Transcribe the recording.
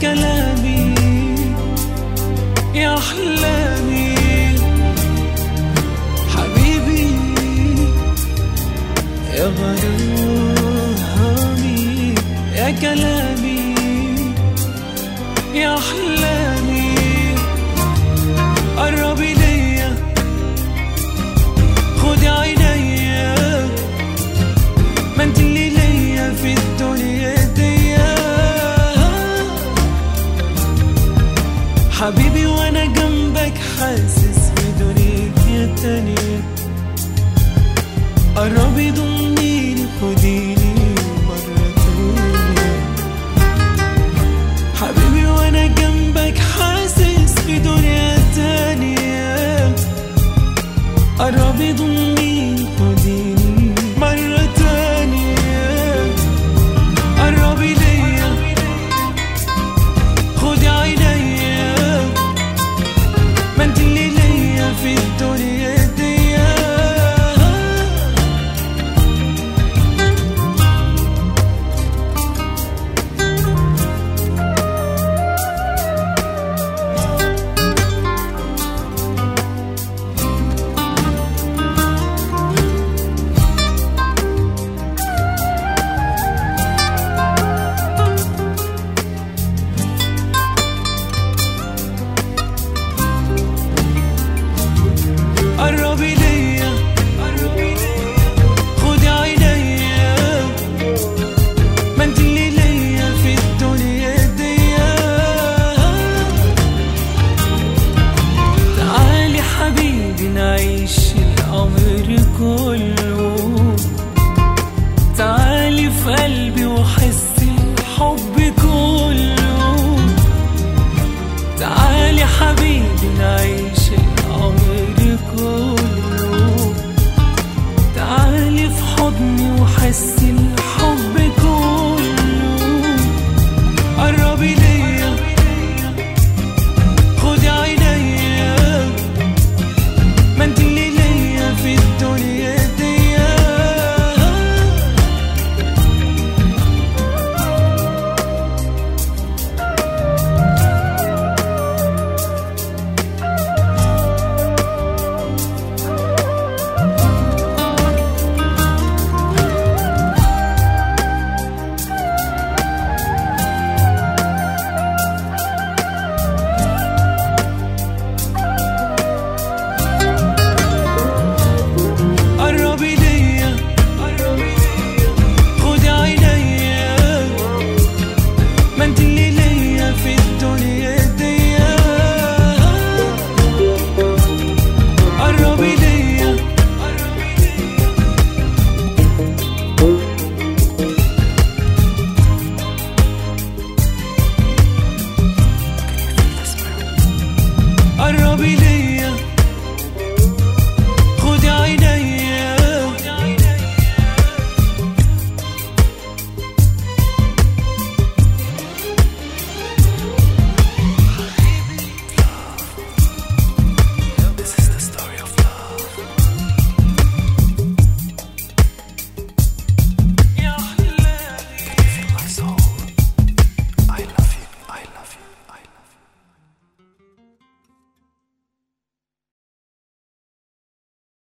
كلامي يا أحلامي حبيبي يا غرامي يا كلامي يا أحلامي قربي ليا خدي عينيا ما انت اللي ليا في الدنيا دي حبيبي وانا جنبك حاسس بدنيا تانية قربي ضمنيني خديني مرة تانية حبيبي وانا جنبك حاسس بدنيا تانية قربي ضمنيني خديني مرة تانية قربي ليا خدي عينيا ما انت اللي ليا في الدنيا دي قربي ليا خدي عينيا ما انت اللي ليا في الدنيا دي تعالي حبيبي نعيش العمر كله تعالي في قلبي